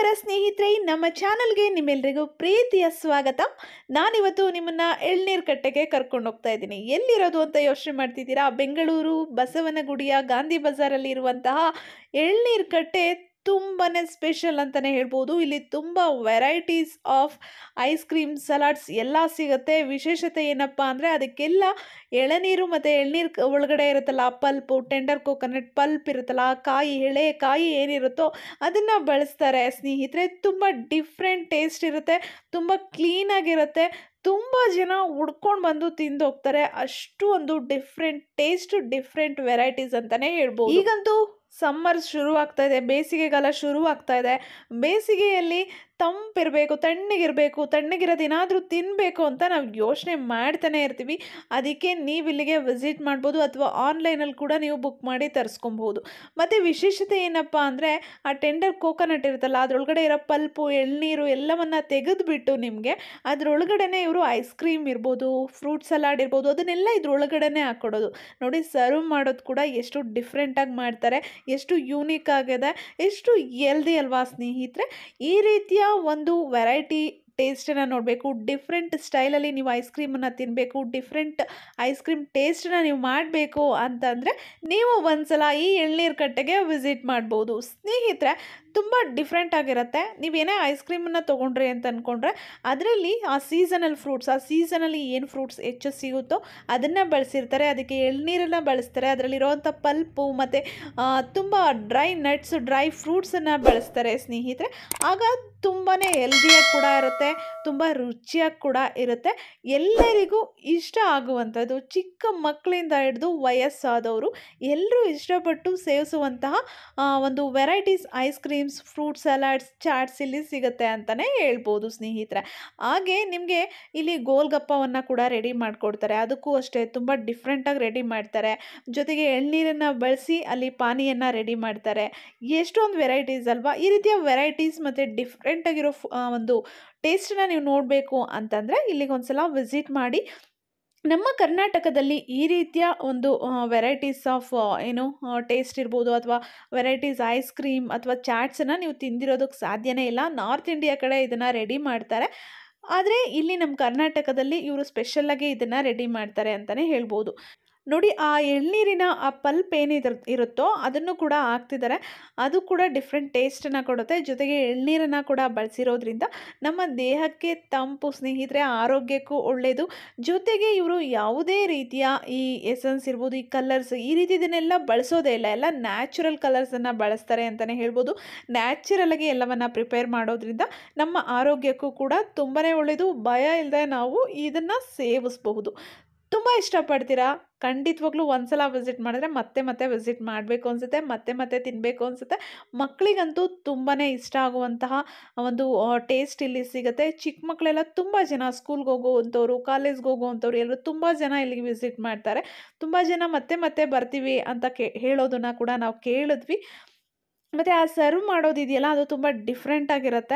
ಸ್ನೇಹಿತರೆ ನಮ್ಮ ಚಾನಲ್ಗೆ ನಿಮ್ಮೆಲ್ಲರಿಗೂ ಪ್ರೀತಿಯ ಸ್ವಾಗತ ನಾನಿವತ್ತು ನಿಮ್ಮನ್ನ ಎಳ್ನೀರು ಕಟ್ಟೆಗೆ ಕರ್ಕೊಂಡು ಹೋಗ್ತಾ ಇದ್ದೀನಿ ಎಲ್ಲಿರೋದು ಅಂತ ಯೋಚನೆ ಮಾಡ್ತಿದ್ದೀರಾ ಬೆಂಗಳೂರು ಬಸವನಗುಡಿಯ ಗಾಂಧಿ ಬಜಾರಲ್ಲಿ ಇರುವಂತಹ ಎಳ್ನೀರು ಕಟ್ಟೆ ತುಂಬಾ ಸ್ಪೆಷಲ್ ಅಂತಲೇ ಹೇಳ್ಬೋದು ಇಲ್ಲಿ ತುಂಬ varieties of ice cream salads ಎಲ್ಲ ಸಿಗುತ್ತೆ ವಿಶೇಷತೆ ಏನಪ್ಪ ಅಂದರೆ ಅದಕ್ಕೆಲ್ಲ ಎಳನೀರು ಮತ್ತು ಎಳ್ನೀರು ಕ- ಒಳಗಡೆ ಇರುತ್ತಲ್ಲ ಪಲ್ಪು ಟೆಂಡರ್ ಕೋಕೋನಟ್ ಪಲ್ಪ್ ಇರುತ್ತಲ್ಲ ಆ ಕಾಯಿ ಎಳೆ ಕಾಯಿ ಏನಿರುತ್ತೋ ಅದನ್ನು ಬಳಸ್ತಾರೆ ಸ್ನೇಹಿತರೆ ತುಂಬ ಡಿಫ್ರೆಂಟ್ ಟೇಸ್ಟ್ ಇರುತ್ತೆ ತುಂಬ ಕ್ಲೀನಾಗಿರುತ್ತೆ ತುಂಬ ಜನ ಹುಡ್ಕೊಂಡು ಬಂದು ತಿಂದು ಹೋಗ್ತಾರೆ ಅಷ್ಟು ಒಂದು ಡಿಫ್ರೆಂಟ್ ಟೇಸ್ಟ್ ಡಿಫ್ರೆಂಟ್ ವೆರೈಟೀಸ್ ಅಂತಲೇ ಹೇಳ್ಬೋದು ಈಗಂತೂ ಸಮ್ಮರ್ ಶುರು ಆಗ್ತಾ ಇದೆ ಬೇಸಿಗೆಗಾಲ ಶುರು ಆಗ್ತಾ ಇದೆ ಬೇಸಿಗೆಯಲ್ಲಿ ತಂಪಿರಬೇಕು ತಣ್ಣಗಿರಬೇಕು ತಣ್ಣಗಿರೋದು ಏನಾದರೂ ತಿನ್ನಬೇಕು ಅಂತ ನಾವು ಯೋಚನೆ ಮಾಡ್ತಾನೆ ಇರ್ತೀವಿ ಅದಕ್ಕೆ ನೀವು ಇಲ್ಲಿಗೆ ವಿಸಿಟ್ ಮಾಡ್ಬೋದು ಅಥವಾ ಆನ್ಲೈನಲ್ಲಿ ಕೂಡ ನೀವು ಬುಕ್ ಮಾಡಿ ತರಿಸ್ಕೊಬೋದು ಮತ್ತು ವಿಶೇಷತೆ ಏನಪ್ಪ ಅಂದರೆ ಆ ಟೆಂಡರ್ ಕೋಕೋನಟ್ ಇರುತ್ತಲ್ಲ ಅದರೊಳಗಡೆ ಇರೋ ಪಲ್ಪು ಎಳ್ನೀರು ಎಲ್ಲವನ್ನು ತೆಗೆದುಬಿಟ್ಟು ನಿಮಗೆ ಅದರೊಳಗಡೆನೆ ಇವರು ಐಸ್ ಕ್ರೀಮ್ ಇರ್ಬೋದು ಫ್ರೂಟ್ ಸಲಾಡ್ ಇರ್ಬೋದು ಅದನ್ನೆಲ್ಲ ಇದ್ರೊಳಗಡೆನೆ ಹಾಕ್ಕೊಡೋದು ನೋಡಿ ಸರ್ವ್ ಮಾಡೋದು ಕೂಡ ಎಷ್ಟು ಡಿಫ್ರೆಂಟಾಗಿ ಮಾಡ್ತಾರೆ ಎಷ್ಟು ಯೂನಿಕ್ ಆಗಿದೆ ಎಷ್ಟು ಎಲ್ದಿ ಅಲ್ವಾ ಸ್ನೇಹಿತರೆ ಈ ರೀತಿಯ ಒಂದು ವೆರೈಟಿ ಟೇಸ್ಟನ್ನು ನೋಡಬೇಕು ಡಿಫ್ರೆಂಟ್ ಸ್ಟೈಲಲ್ಲಿ ನೀವು ಐಸ್ ಕ್ರೀಮನ್ನು ತಿನ್ನಬೇಕು ಡಿಫ್ರೆಂಟ್ ಐಸ್ ಕ್ರೀಮ್ ಟೇಸ್ಟನ್ನ ನೀವು ಮಾಡಬೇಕು ಅಂತಂದರೆ ನೀವು ಒಂದ್ಸಲ ಈ ಎಳ್ನೀರು ಕಟ್ಟೆಗೆ ವಿಸಿಟ್ ಮಾಡ್ಬೋದು ಸ್ನೇಹಿತರೆ ತುಂಬ ಡಿಫ್ರೆಂಟ್ ಆಗಿರುತ್ತೆ ನೀವೇನೇ ಐಸ್ ಕ್ರೀಮನ್ನು ತೊಗೊಂಡ್ರಿ ಅಂತ ಅಂದ್ಕೊಂಡ್ರೆ ಅದರಲ್ಲಿ ಆ ಸೀಸನಲ್ ಫ್ರೂಟ್ಸ್ ಆ ಸೀಸನಲ್ಲಿ ಏನು ಫ್ರೂಟ್ಸ್ ಹೆಚ್ಚು ಸಿಗುತ್ತೋ ಅದನ್ನು ಬಳಸಿರ್ತಾರೆ ಅದಕ್ಕೆ ಎಳ್ನೀರನ್ನು ಬಳಸ್ತಾರೆ ಅದರಲ್ಲಿರೋವಂಥ ಪಲ್ಪು ಮತ್ತು ತುಂಬ ಡ್ರೈ ನಟ್ಸ್ ಡ್ರೈ ಫ್ರೂಟ್ಸನ್ನು ಬಳಸ್ತಾರೆ ಸ್ನೇಹಿತರೆ ಆಗ ತುಂಬಾ ಹೆಲ್ದಿಯಾಗಿ ಕೂಡ ಇರುತ್ತೆ ತುಂಬ ರುಚಿಯಾಗಿ ಕೂಡ ಇರುತ್ತೆ ಎಲ್ಲರಿಗೂ ಇಷ್ಟ ಆಗುವಂಥದ್ದು ಚಿಕ್ಕ ಮಕ್ಕಳಿಂದ ಹಿಡಿದು ವಯಸ್ಸಾದವರು ಎಲ್ಲರೂ ಇಷ್ಟಪಟ್ಟು ಸೇವಿಸುವಂತಹ ಆ, ಒಂದು varieties ice creams fruit salads chaats ಇಲ್ಲಿ ಸಿಗುತ್ತೆ ಅಂತಲೇ ಹೇಳ್ಬೋದು ಸ್ನೇಹಿತರೆ ಹಾಗೆ ನಿಮಗೆ ಇಲ್ಲಿ ಗೋಲ್ಗಪ್ಪವನ್ನು ಕೂಡ ರೆಡಿ ಮಾಡಿಕೊಡ್ತಾರೆ ಅದಕ್ಕೂ ಅಷ್ಟೇ ತುಂಬ ಡಿಫ್ರೆಂಟಾಗಿ ರೆಡಿ ಮಾಡ್ತಾರೆ ಜೊತೆಗೆ ಎಳ್ನೀರನ್ನು ಬಳಸಿ ಅಲ್ಲಿ ಪಾನಿಯನ್ನು ರೆಡಿ ಮಾಡ್ತಾರೆ ಎಷ್ಟೊಂದು ವೆರೈಟೀಸ್ ಅಲ್ವಾ ಈ ರೀತಿಯ ವೆರೈಟೀಸ್ ಮತ್ತು ಡಿಫ್ರೆಂಟಾಗಿರೋ ಒಂದು ಟೇಸ್ಟನ್ನ ನೀವು ನೋಡಬೇಕು ಅಂತಂದರೆ ಇಲ್ಲಿಗೆ ಒಂದ್ಸಲ ವಿಸಿಟ್ ಮಾಡಿ ನಮ್ಮ ಕರ್ನಾಟಕದಲ್ಲಿ ಈ ರೀತಿಯ ಒಂದು ವೆರೈಟೀಸ್ ಆಫ್ ಏನು ಟೇಸ್ಟ್ ಇರ್ಬೋದು ಅಥವಾ ವೆರೈಟೀಸ್ ಐಸ್ ಕ್ರೀಮ್ ಅಥವಾ ಚಾಟ್ಸನ್ನು ನೀವು ತಿಂದಿರೋದಕ್ಕೆ ಸಾಧ್ಯನೇ ಇಲ್ಲ ನಾರ್ತ್ ಇಂಡಿಯಾ ಕಡೆ ಇದನ್ನು ರೆಡಿ ಮಾಡ್ತಾರೆ ಆದರೆ ಇಲ್ಲಿ ನಮ್ಮ ಕರ್ನಾಟಕದಲ್ಲಿ ಇವರು ಸ್ಪೆಷಲ್ಲಾಗಿ ಇದನ್ನು ರೆಡಿ ಮಾಡ್ತಾರೆ ಅಂತಲೇ ಹೇಳ್ಬೋದು ನೋಡಿ ಆ ಎಳ್ನೀರಿನ ಆ ಪಲ್ಪ್ ಏನಿದ್ರ ಇರುತ್ತೋ ಅದನ್ನು ಕೂಡ ಹಾಕ್ತಿದ್ದಾರೆ ಅದು ಕೂಡ ಡಿಫ್ರೆಂಟ್ ಟೇಸ್ಟನ್ನು ಕೊಡುತ್ತೆ ಜೊತೆಗೆ ಎಳ್ನೀರನ್ನು ಕೂಡ ಬಳಸಿರೋದ್ರಿಂದ ನಮ್ಮ ದೇಹಕ್ಕೆ ತಂಪು ಸ್ನೇಹಿತರೆ ಆರೋಗ್ಯಕ್ಕೂ ಒಳ್ಳೆಯದು ಜೊತೆಗೆ ಇವರು ಯಾವುದೇ ರೀತಿಯ ಈ ಎಸೆನ್ಸ್ ಇರ್ಬೋದು ಈ ಕಲರ್ಸ್ ಈ ರೀತಿದನ್ನೆಲ್ಲ ಬಳಸೋದೇ ಇಲ್ಲ ಎಲ್ಲ ನ್ಯಾಚುರಲ್ ಕಲರ್ಸನ್ನು ಬಳಸ್ತಾರೆ ಅಂತಲೇ ಹೇಳ್ಬೋದು ನ್ಯಾಚುರಲಾಗಿ ಎಲ್ಲವನ್ನು ಪ್ರಿಪೇರ್ ಮಾಡೋದ್ರಿಂದ ನಮ್ಮ ಆರೋಗ್ಯಕ್ಕೂ ಕೂಡ ತುಂಬಾ ಒಳ್ಳೆಯದು ಭಯ ಇಲ್ಲದೆ ನಾವು ಇದನ್ನು ಸೇವಿಸಬಹುದು ತುಂಬ ಇಷ್ಟಪಡ್ತೀರಾ ಖಂಡಿತವಾಗ್ಲೂ ಒಂದ್ಸಲ ವಿಸಿಟ್ ಮಾಡಿದ್ರೆ ಮತ್ತೆ ಮತ್ತೆ ವಿಸಿಟ್ ಮಾಡಬೇಕು ಅನಿಸುತ್ತೆ ಮತ್ತೆ ಮತ್ತೆ ತಿನ್ನಬೇಕು ಅನಿಸುತ್ತೆ ಮಕ್ಕಳಿಗಂತೂ ತುಂಬಾ ಇಷ್ಟ ಆಗುವಂತಹ ಒಂದು ಟೇಸ್ಟ್ ಇಲ್ಲಿ ಸಿಗುತ್ತೆ ಚಿಕ್ಕ ಮಕ್ಕಳೆಲ್ಲ ತುಂಬ ಜನ ಸ್ಕೂಲ್ಗೆ ಹೋಗುವಂಥವ್ರು ಕಾಲೇಜ್ಗೆ ಹೋಗುವಂಥವ್ರು ಎಲ್ಲರೂ ತುಂಬ ಜನ ಇಲ್ಲಿಗೆ ವಿಸಿಟ್ ಮಾಡ್ತಾರೆ ತುಂಬ ಜನ ಮತ್ತೆ ಮತ್ತೆ ಬರ್ತೀವಿ ಅಂತ ಕೇ ಹೇಳೋದನ್ನು ಕೂಡ ನಾವು ಕೇಳಿದ್ವಿ ಮತ್ತು ಆ ಸರ್ವ್ ಮಾಡೋದಿದೆಯಲ್ಲ ಅದು ತುಂಬ ಡಿಫ್ರೆಂಟ್ ಆಗಿರುತ್ತೆ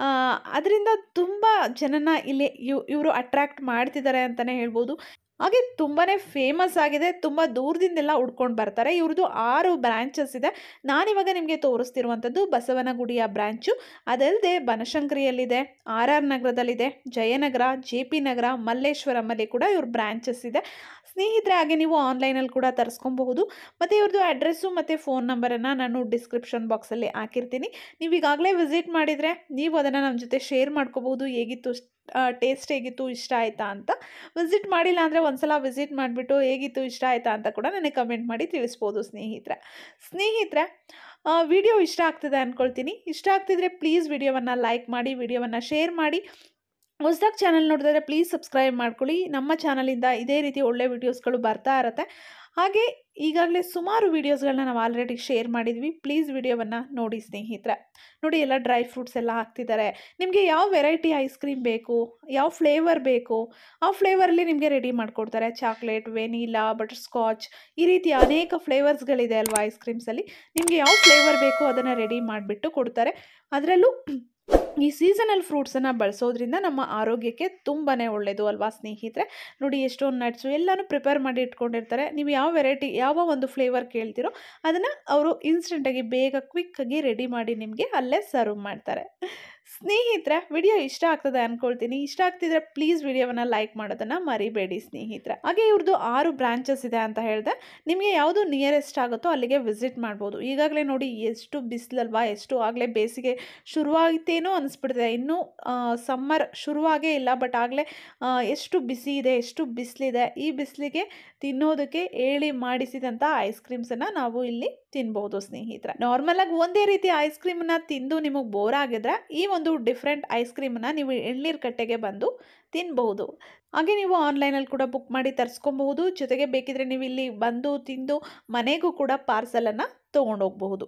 ಅದರಿಂದ ತುಂಬ ಜನನ ಇಲ್ಲಿ ಇವ್ ಇವರು ಅಟ್ರ್ಯಾಕ್ಟ್ ಮಾಡ್ತಿದ್ದಾರೆ ಅಂತಲೇ ಹೇಳ್ಬೋದು ಹಾಗೆ ತುಂಬಾ ಫೇಮಸ್ ಆಗಿದೆ ತುಂಬ ದೂರದಿಂದೆಲ್ಲ ಉಡ್ಕೊಂಡು ಬರ್ತಾರೆ ಇವ್ರದ್ದು ಆರು ಬ್ರ್ಯಾಂಚಸ್ ಇದೆ ನಾನಿವಾಗ ನಿಮಗೆ ತೋರಿಸ್ತಿರುವಂಥದ್ದು ಬಸವನಗುಡಿಯ ಬ್ರ್ಯಾಂಚು ಅದಲ್ಲದೆ ಬನಶಂಕರಿಯಲ್ಲಿದೆ ಆರ್ ಆರ್ ನಗರದಲ್ಲಿದೆ ಜಯನಗರ ಜೆ ಪಿ ನಗರ ಮಲ್ಲೇಶ್ವರಮಲ್ಲಿ ಕೂಡ ಇವ್ರ ಬ್ರ್ಯಾಂಚಸ್ ಇದೆ ಸ್ನೇಹಿತರೆ ಹಾಗೆ ನೀವು ಆನ್ಲೈನಲ್ಲಿ ಕೂಡ ತರಿಸ್ಕೊಬಹುದು ಮತ್ತು ಇವ್ರದ್ದು ಅಡ್ರೆಸ್ಸು ಮತ್ತು ಫೋನ್ ನಂಬರನ್ನು ನಾನು ಡಿಸ್ಕ್ರಿಪ್ಷನ್ ಬಾಕ್ಸಲ್ಲಿ ಹಾಕಿರ್ತೀನಿ ನೀವು ಈಗಾಗಲೇ ವಿಸಿಟ್ ಮಾಡಿದರೆ ನೀವು ಅದನ್ನು ನಮ್ಮ ಜೊತೆ ಶೇರ್ ಮಾಡ್ಕೋಬೋದು ಹೇಗಿತ್ತು ಟೇಸ್ಟ್ ಹೇಗಿತ್ತು ಇಷ್ಟ ಆಯಿತಾ ಅಂತ ವಿಸಿಟ್ ಮಾಡಿಲ್ಲ ಅಂದರೆ ಒಂದ್ಸಲ ವಿಸಿಟ್ ಮಾಡಿಬಿಟ್ಟು ಹೇಗಿತ್ತು ಇಷ್ಟ ಆಯಿತಾ ಅಂತ ಕೂಡ ನನಗೆ ಕಮೆಂಟ್ ಮಾಡಿ ತಿಳಿಸ್ಬೋದು ಸ್ನೇಹಿತರೆ ಸ್ನೇಹಿತರೆ ವಿಡಿಯೋ ಇಷ್ಟ ಆಗ್ತಿದೆ ಅಂದ್ಕೊಳ್ತೀನಿ ಇಷ್ಟ ಆಗ್ತಿದ್ರೆ ಪ್ಲೀಸ್ ವಿಡಿಯೋವನ್ನು ಲೈಕ್ ಮಾಡಿ ವಿಡಿಯೋವನ್ನು ಶೇರ್ ಮಾಡಿ ಹೊಸ್ದಾಗಿ ಚಾನಲ್ ನೋಡಿದ್ರೆ ಪ್ಲೀಸ್ ಸಬ್ಸ್ಕ್ರೈಬ್ ಮಾಡ್ಕೊಳ್ಳಿ ನಮ್ಮ ಚಾನಲಿಂದ ಇದೇ ರೀತಿ ಒಳ್ಳೆ ವೀಡಿಯೋಸ್ಗಳು ಬರ್ತಾ ಇರುತ್ತೆ ಹಾಗೆ ಈಗಾಗಲೇ ಸುಮಾರು ವೀಡಿಯೋಸ್ಗಳನ್ನ ನಾವು ಆಲ್ರೆಡಿ ಶೇರ್ ಮಾಡಿದ್ವಿ ಪ್ಲೀಸ್ ವಿಡಿಯೋವನ್ನು ನೋಡಿ ಸ್ನೇಹಿತರೆ ನೋಡಿ ಎಲ್ಲ ಡ್ರೈ ಫ್ರೂಟ್ಸ್ ಎಲ್ಲ ಹಾಕ್ತಿದ್ದಾರೆ ನಿಮಗೆ ಯಾವ ವೆರೈಟಿ ಐಸ್ ಕ್ರೀಮ್ ಬೇಕು ಯಾವ ಫ್ಲೇವರ್ ಬೇಕು ಆ ಫ್ಲೇವರಲ್ಲಿ ನಿಮಗೆ ರೆಡಿ ಮಾಡಿಕೊಡ್ತಾರೆ ಚಾಕ್ಲೇಟ್ ವೆನಿಲಾ ಬಟರ್ ಸ್ಕಾಚ್ ಈ ರೀತಿ ಅನೇಕ ಫ್ಲೇವರ್ಸ್ಗಳಿದೆ ಅಲ್ವಾ ಐಸ್ ಕ್ರೀಮ್ಸಲ್ಲಿ ನಿಮಗೆ ಯಾವ ಫ್ಲೇವರ್ ಬೇಕು ಅದನ್ನು ರೆಡಿ ಮಾಡಿಬಿಟ್ಟು ಕೊಡ್ತಾರೆ ಅದರಲ್ಲೂ ಈ ಸೀಸನಲ್ ಫ್ರೂಟ್ಸನ್ನು ಬಳಸೋದ್ರಿಂದ ನಮ್ಮ ಆರೋಗ್ಯಕ್ಕೆ ತುಂಬಾ ಒಳ್ಳೆಯದು ಅಲ್ವಾ ಸ್ನೇಹಿತರೆ ನೋಡಿ ಎಷ್ಟೊಂದು ನಟ್ಸು ಎಲ್ಲನೂ ಪ್ರಿಪೇರ್ ಮಾಡಿ ಇಟ್ಕೊಂಡಿರ್ತಾರೆ ನೀವು ಯಾವ ವೆರೈಟಿ ಯಾವ ಒಂದು ಫ್ಲೇವರ್ ಕೇಳ್ತಿರೋ ಅದನ್ನು ಅವರು ಇನ್ಸ್ಟೆಂಟಾಗಿ ಬೇಗ ಕ್ವಿಕ್ಕಾಗಿ ರೆಡಿ ಮಾಡಿ ನಿಮಗೆ ಅಲ್ಲೇ ಸರ್ವ್ ಮಾಡ್ತಾರೆ ಸ್ನೇಹಿತರೆ ವಿಡಿಯೋ ಇಷ್ಟ ಆಗ್ತದೆ ಅಂದ್ಕೊಳ್ತೀನಿ ಇಷ್ಟ ಆಗ್ತಿದ್ರೆ ಪ್ಲೀಸ್ ವಿಡಿಯೋವನ್ನು ಲೈಕ್ ಮಾಡೋದನ್ನು ಮರಿಬೇಡಿ ಸ್ನೇಹಿತರೆ ಹಾಗೆ ಇವ್ರದ್ದು ಆರು ಬ್ರಾಂಚಸ್ ಇದೆ ಅಂತ ಹೇಳಿದೆ ನಿಮಗೆ ಯಾವುದು ನಿಯರೆಸ್ಟ್ ಆಗುತ್ತೋ ಅಲ್ಲಿಗೆ ವಿಸಿಟ್ ಮಾಡ್ಬೋದು ಈಗಾಗಲೇ ನೋಡಿ ಎಷ್ಟು ಬಿಸಿಲಲ್ವಾ ಎಷ್ಟು ಆಗಲೇ ಬೇಸಿಗೆ ಶುರುವಾಯಿತೇನೋ ಅನಿಸ್ಬಿಡ್ತಿದೆ ಇನ್ನೂ ಸಮ್ಮರ್ ಶುರುವಾಗೇ ಇಲ್ಲ ಬಟ್ ಆಗಲೇ ಎಷ್ಟು ಬಿಸಿ ಇದೆ ಎಷ್ಟು ಬಿಸಿಲಿದೆ ಈ ಬಿಸಿಲಿಗೆ ತಿನ್ನೋದಕ್ಕೆ ಏಳಿ ಮಾಡಿಸಿದಂಥ ಐಸ್ ಕ್ರೀಮ್ಸನ್ನು ನಾವು ಇಲ್ಲಿ ತಿನ್ಬೋದು ಸ್ನೇಹಿತರೆ ನಾರ್ಮಲಾಗಿ ಒಂದೇ ರೀತಿ ಐಸ್ ಕ್ರೀಮನ್ನ ತಿಂದು ನಿಮಗೆ ಬೋರ್ ಆಗಿದ್ರೆ ಈ ಒಂದು ಡಿಫ್ರೆಂಟ್ ಐಸ್ ಕ್ರೀಮನ್ನ ನೀವು ಎಳ್ನೀರು ಕಟ್ಟೆಗೆ ಬಂದು ತಿನ್ಬಹುದು ಹಾಗೆ ನೀವು ಆನ್ಲೈನಲ್ಲಿ ಕೂಡ ಬುಕ್ ಮಾಡಿ ತರಿಸ್ಕೊಬಹುದು ಜೊತೆಗೆ ಬೇಕಿದ್ರೆ ನೀವು ಇಲ್ಲಿ ಬಂದು ತಿಂದು ಮನೆಗೂ ಕೂಡ ಪಾರ್ಸಲನ್ನು ತೊಗೊಂಡೋಗ್ಬಹುದು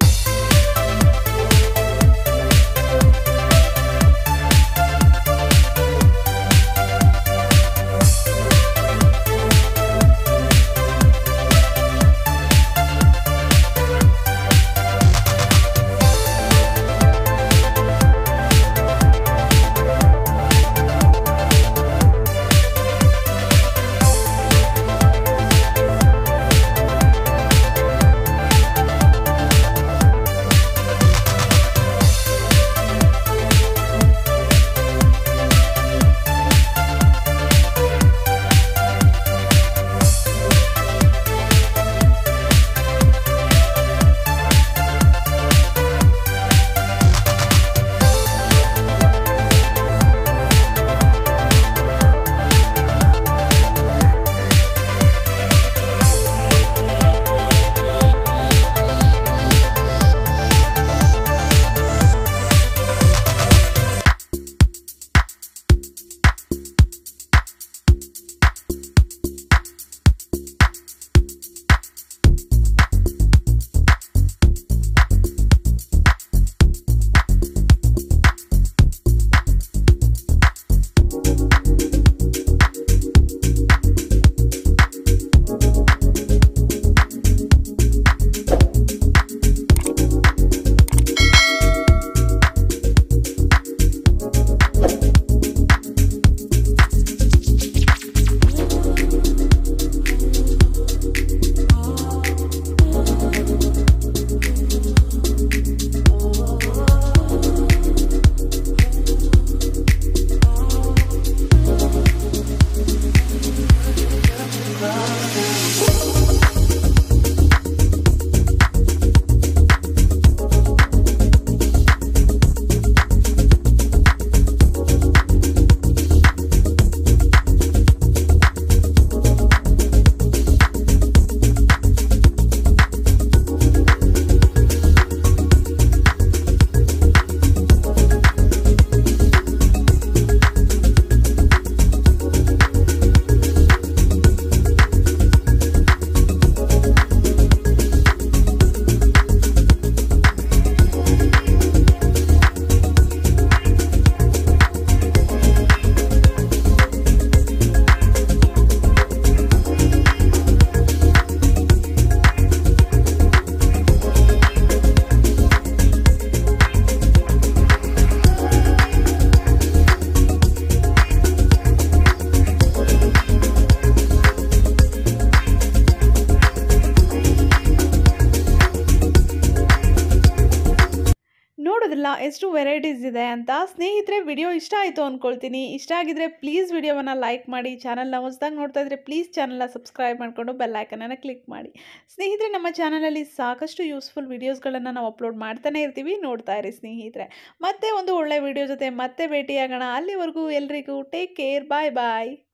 ನೋಡೋದಿಲ್ಲ ಎಷ್ಟು ವೆರೈಟೀಸ್ ಇದೆ ಅಂತ ಸ್ನೇಹಿತರೆ ವಿಡಿಯೋ ಇಷ್ಟ ಆಯಿತು ಅಂದ್ಕೊಳ್ತೀನಿ ಇಷ್ಟ ಆಗಿದ್ರೆ ಪ್ಲೀಸ್ ವಿಡಿಯೋವನ್ನು ಲೈಕ್ ಮಾಡಿ ಚಾನಲ್ನ ಹೊಸದಾಗಿ ನೋಡ್ತಾ ಇದ್ರೆ ಪ್ಲೀಸ್ ಚಾನಲ್ನ ಸಬ್ಸ್ಕ್ರೈಬ್ ಮಾಡಿಕೊಂಡು ಬೆಲ್ಲೈಕನನ್ನು ಕ್ಲಿಕ್ ಮಾಡಿ ಸ್ನೇಹಿತರೆ ನಮ್ಮ ಚಾನಲಲ್ಲಿ ಸಾಕಷ್ಟು ಯೂಸ್ಫುಲ್ ವೀಡಿಯೋಸ್ಗಳನ್ನು ನಾವು ಅಪ್ಲೋಡ್ ಮಾಡ್ತಾನೆ ಇರ್ತೀವಿ ನೋಡ್ತಾ ಇರಿ ಸ್ನೇಹಿತರೆ ಮತ್ತೆ ಒಂದು ಒಳ್ಳೆ ವಿಡಿಯೋ ಜೊತೆ ಮತ್ತೆ ಭೇಟಿಯಾಗೋಣ ಅಲ್ಲಿವರೆಗೂ ಎಲ್ರಿಗೂ ಟೇಕ್ ಕೇರ್ ಬಾಯ್ ಬಾಯ್